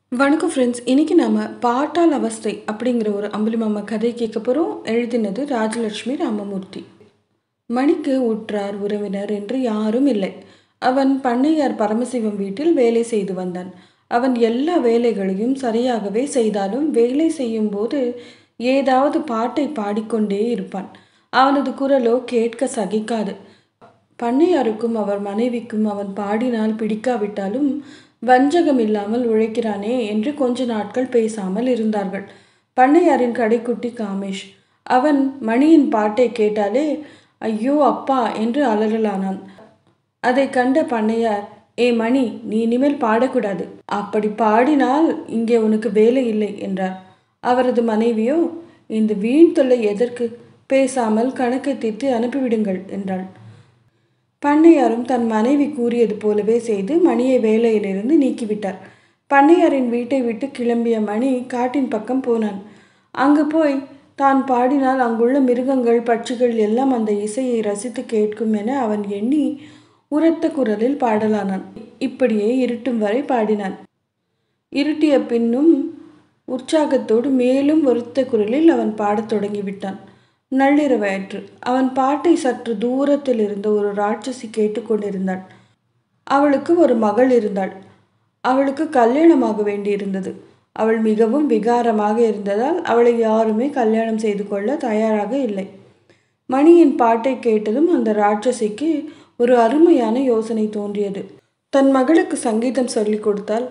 வணக்கம் ஃப்ரெண்ட்ஸ் இன்றைக்கி நம்ம பாட்டால் அவஸ்தை அப்படிங்கிற ஒரு அம்புலிமாமா கதை கேட்க போகிறோம் எழுதினது ராஜலட்சுமி ராமமூர்த்தி மணிக்கு உற்றார் உறவினர் என்று யாரும் இல்லை அவன் பண்ணையார் பரமசிவம் வீட்டில் வேலை செய்து வந்தான் அவன் எல்லா வேலைகளையும் சரியாகவே செய்தாலும் வேலை செய்யும்போது ஏதாவது பாட்டை பாடிக்கொண்டே இருப்பான் அவனது குரலோ கேட்க சகிக்காது பண்ணையாருக்கும் அவர் மனைவிக்கும் அவன் பாடினால் பிடிக்காவிட்டாலும் வஞ்சகம் இல்லாமல் உழைக்கிறானே என்று கொஞ்ச நாட்கள் பேசாமல் இருந்தார்கள் பண்ணையாரின் கடைக்குட்டி காமேஷ் அவன் மணியின் பாட்டை கேட்டாலே ஐயோ அப்பா என்று அலறலானான் அதை கண்ட பண்ணையார் ஏ மணி நீ இனிமேல் பாடக்கூடாது அப்படி பாடினால் இங்கே உனக்கு வேலை இல்லை என்றார் அவரது மனைவியோ இந்த வீண் தொல்லை எதற்கு பேசாமல் கணக்கை தீர்த்து அனுப்பிவிடுங்கள் என்றாள் பண்ணையாரும் தன் மனைவி கூறியது போலவே செய்து மணியை வேலையிலிருந்து நீக்கிவிட்டார் பண்ணையாரின் வீட்டை விட்டு கிளம்பிய மணி காட்டின் பக்கம் போனான் அங்கு போய் தான் பாடினால் அங்குள்ள மிருகங்கள் பட்சிகள் எல்லாம் அந்த இசையை ரசித்து கேட்கும் என அவன் எண்ணி உரத்த குரலில் பாடலானான் இப்படியே இருட்டும் வரை பாடினான் இருட்டிய பின்னும் உற்சாகத்தோடு மேலும் ஒருத்த குரலில் அவன் பாடத் தொடங்கிவிட்டான் நள்ளிரவாயிற்று அவன் பாட்டை சற்று தூரத்தில் இருந்த ஒரு ராட்சசி கேட்டுக்கொண்டிருந்தாள் அவளுக்கு ஒரு மகள் இருந்தாள் அவளுக்கு கல்யாணமாக வேண்டியிருந்தது அவள் மிகவும் விகாரமாக இருந்ததால் அவளை யாருமே கல்யாணம் செய்து கொள்ள தயாராக இல்லை மணியின் பாட்டை கேட்டதும் அந்த ராட்சசிக்கு ஒரு அருமையான யோசனை தோன்றியது தன் மகளுக்கு சங்கீதம் சொல்லிக் கொடுத்தால்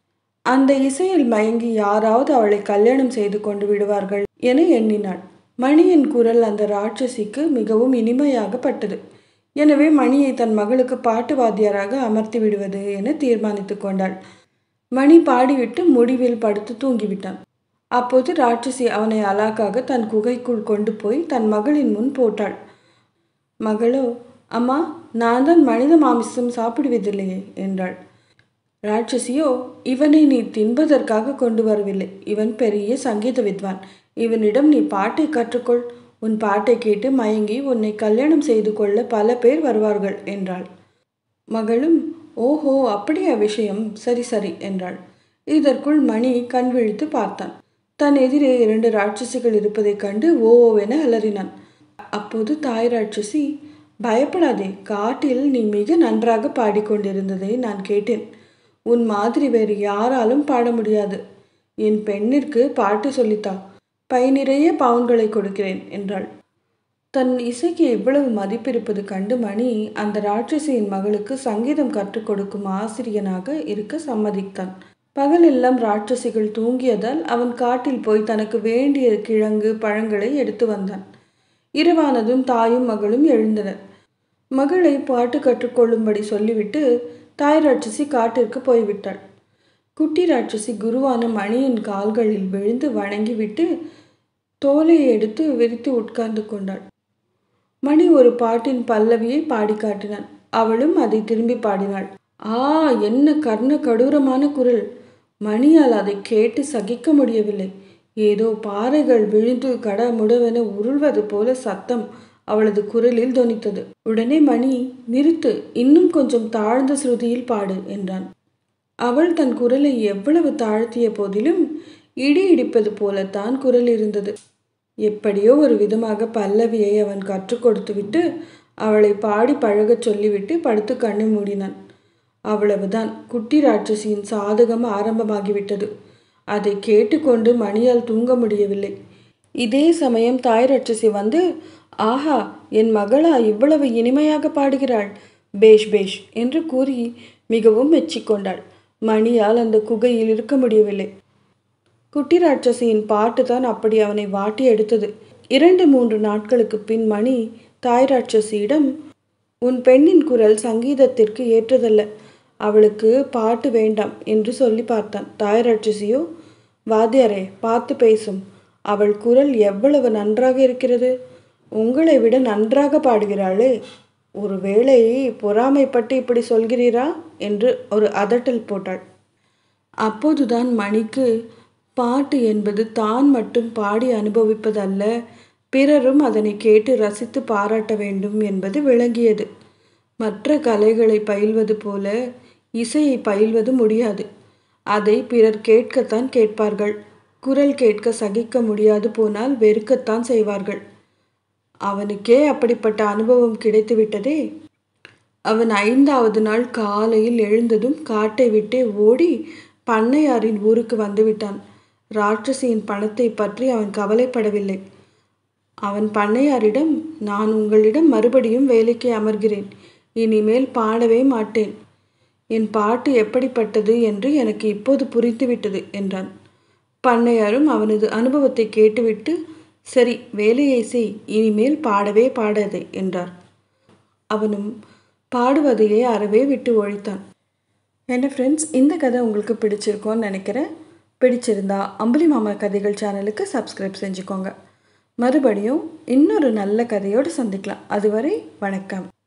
அந்த இசையில் மயங்கி யாராவது அவளை கல்யாணம் செய்து கொண்டு விடுவார்கள் என எண்ணினாள் மணியின் குரல் அந்த ராட்சசிக்கு மிகவும் இனிமையாக பட்டது எனவே மணியை தன் மகளுக்கு பாட்டு வாத்தியாராக அமர்த்தி விடுவது என தீர்மானித்து கொண்டாள் மணி பாடிவிட்டு முடிவில் படுத்து தூங்கிவிட்டான் அப்போது ராட்சசி அவனை அலாக்காக தன் குகைக்குள் கொண்டு போய் தன் மகளின் முன் போட்டாள் மகளோ அம்மா நான் தான் மனித மாமிசம் சாப்பிடுவதில்லையே என்றாள் ராட்சசியோ இவனை நீ தின்பதற்காக கொண்டு வரவில்லை இவன் பெரிய சங்கீத வித்வான் இவனிடம் நீ பாட்டை கற்றுக்கொள் உன் பாட்டை கேட்டு மயங்கி உன்னை கல்யாணம் செய்து கொள்ள பல பேர் வருவார்கள் என்றாள் மகளும் ஓஹோ அப்படியா விஷயம் சரி சரி என்றாள் இதற்குள் மணி கண் விழித்து பார்த்தான் தன் எதிரே இரண்டு ராட்சசிகள் இருப்பதைக் கண்டு ஓவென அலறினான் அப்போது தாய் ராட்சசி பயப்படாதே காட்டில் நீ மிக நன்றாக பாடிக்கொண்டிருந்ததை நான் கேட்டேன் உன் மாதிரி வேறு யாராலும் பாட முடியாது என் பெண்ணிற்கு பாட்டு சொல்லித்தா பை நிறைய பவுன்களை கொடுக்கிறேன் என்றாள் தன் இசைக்கு எவ்வளவு மதிப்பிருப்பது கண்டு மணி அந்த ராட்சசியின் மகளுக்கு சங்கீதம் கற்றுக் கொடுக்கும் ஆசிரியனாக இருக்க சம்மதித்தான் பகலெல்லாம் ராட்சசிகள் தூங்கியதால் அவன் காட்டில் போய் தனக்கு வேண்டிய கிழங்கு பழங்களை எடுத்து வந்தான் இரவானதும் தாயும் மகளும் எழுந்தனர் மகளை பாட்டு கற்றுக்கொள்ளும்படி சொல்லிவிட்டு தாய் ராட்சசி காட்டிற்கு போய்விட்டாள் குட்டி ராட்சசி குருவான மணியின் கால்களில் விழுந்து வணங்கிவிட்டு தோலை எடுத்து விரித்து உட்கார்ந்து கொண்டாள் மணி ஒரு பாட்டின் பல்லவியை பாடி காட்டினான் அவளும் அதை திரும்பி பாடினாள் ஆ என்ன கர்ண கடூரமான குரல் மணியால் அதை கேட்டு சகிக்க முடியவில்லை ஏதோ பாறைகள் விழுந்து கட முடவென உருள்வது போல சத்தம் அவளது குரலில் தொனித்தது உடனே மணி நிறுத்து இன்னும் கொஞ்சம் தாழ்ந்த ஸ்ருதியில் பாடு என்றான் அவள் தன் குரலை எவ்வளவு தாழ்த்திய போதிலும் இடி இடிப்பது போலத்தான் குரல் இருந்தது எப்படியோ ஒரு விதமாக பல்லவியை அவன் கற்றுக் கொடுத்துவிட்டு அவளை பாடி பழகச் சொல்லிவிட்டு படுத்து கண்ணு மூடினான் அவ்வளவுதான் குட்டி ராட்சசியின் சாதகம் ஆரம்பமாகிவிட்டது அதை கேட்டுக்கொண்டு மணியால் தூங்க முடியவில்லை இதே சமயம் தாய் ராட்சசி வந்து ஆஹா என் மகளா இவ்வளவு இனிமையாக பாடுகிறாள் பேஷ் பேஷ் என்று கூறி மிகவும் மெச்சிக்கொண்டாள் மணியால் அந்த குகையில் இருக்க முடியவில்லை குட்டி ராட்சசியின் பாட்டு தான் அப்படி அவனை வாட்டி எடுத்தது இரண்டு மூன்று நாட்களுக்கு பின் மணி தாய் ராட்சசியிடம் உன் பெண்ணின் குரல் சங்கீதத்திற்கு ஏற்றதல்ல அவளுக்கு பாட்டு வேண்டாம் என்று சொல்லி பார்த்தான் தாய் ராட்சசியோ வாத்தியாரே பார்த்து பேசும் அவள் குரல் எவ்வளவு நன்றாக இருக்கிறது உங்களை விட நன்றாக பாடுகிறாளே ஒருவேளை பொறாமைப்பட்டு இப்படி சொல்கிறீரா என்று ஒரு அதட்டல் போட்டாள் அப்போதுதான் மணிக்கு பாட்டு என்பது தான் மட்டும் பாடி அனுபவிப்பதல்ல பிறரும் அதனை கேட்டு ரசித்து பாராட்ட வேண்டும் என்பது விளங்கியது மற்ற கலைகளை பயில்வது போல இசையை பயில்வது முடியாது அதை பிறர் கேட்கத்தான் கேட்பார்கள் குரல் கேட்க சகிக்க முடியாது போனால் வெறுக்கத்தான் செய்வார்கள் அவனுக்கே அப்படிப்பட்ட அனுபவம் கிடைத்துவிட்டதே அவன் ஐந்தாவது நாள் காலையில் எழுந்ததும் காட்டை விட்டே ஓடி பண்ணையாரின் ஊருக்கு வந்துவிட்டான் ராட்சசியின் பணத்தை பற்றி அவன் கவலைப்படவில்லை அவன் பண்ணையாரிடம் நான் உங்களிடம் மறுபடியும் வேலைக்கு அமர்கிறேன் இனிமேல் பாடவே மாட்டேன் என் பாட்டு எப்படிப்பட்டது என்று எனக்கு இப்போது புரிந்துவிட்டது என்றான் பண்ணையாரும் அவனது அனுபவத்தை கேட்டுவிட்டு சரி வேலையை செய் இனிமேல் பாடவே பாடாதே என்றார் அவனும் பாடுவதையே அறவே விட்டு ஒழித்தான் என்ன ஃப்ரெண்ட்ஸ் இந்த கதை உங்களுக்கு பிடிச்சிருக்கோன்னு நினைக்கிறேன் பிடிச்சிருந்தா அம்புலி மாமா கதைகள் சேனலுக்கு சப்ஸ்கிரைப் செஞ்சுக்கோங்க மறுபடியும் இன்னொரு நல்ல கதையோடு சந்திக்கலாம் அதுவரை வணக்கம்